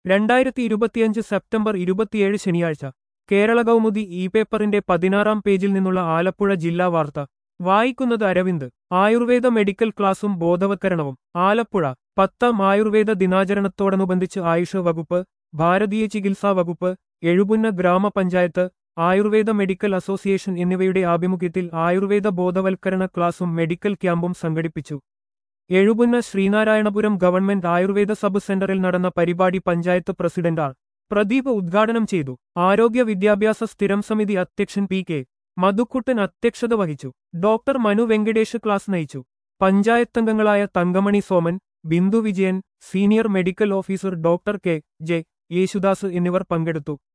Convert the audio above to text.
രണ്ടായിരത്തി ഇരുപത്തിയഞ്ച് സെപ്റ്റംബർ ഇരുപത്തിയേഴ് ശനിയാഴ്ച കേരള കൗമുദി ഇ പേപ്പറിന്റെ പതിനാറാം പേജിൽ നിന്നുള്ള ആലപ്പുഴ ജില്ലാ വാർത്ത വായിക്കുന്നത് അരവിന്ദ് ആയുർവേദ മെഡിക്കൽ ക്ലാസും ബോധവത്കരണവും ആലപ്പുഴ പത്താം ആയുർവേദ ദിനാചരണത്തോടനുബന്ധിച്ച് ആയുഷ് വകുപ്പ് ഭാരതീയ ചികിത്സാ വകുപ്പ് എഴുപുന്ന ഗ്രാമപഞ്ചായത്ത് ആയുർവേദ മെഡിക്കൽ അസോസിയേഷൻ എന്നിവയുടെ ആഭിമുഖ്യത്തിൽ ആയുർവേദ ബോധവൽക്കരണ ക്ലാസും മെഡിക്കൽ ക്യാമ്പും സംഘടിപ്പിച്ചു എഴുപുന്ന ശ്രീനാരായണപുരം ഗവൺമെന്റ് ആയുർവേദ സബ് സെന്ററിൽ നടന്ന പരിപാടി പഞ്ചായത്ത് പ്രസിഡന്റ് ആർ പ്രദീപ് ഉദ്ഘാടനം ചെയ്തു ആരോഗ്യ വിദ്യാഭ്യാസ സ്ഥിരം സമിതി അധ്യക്ഷൻ പി കെ മധുക്കുട്ടൻ അധ്യക്ഷത വഹിച്ചു ഡോക്ടർ മനു വെങ്കടേഷ് ക്ലാസ് നയിച്ചു പഞ്ചായത്തംഗങ്ങളായ Thankamani Soman Bindu Vijayan senior medical officer doctor K J Yesudas എന്നിവർ പങ്കെടുത്തു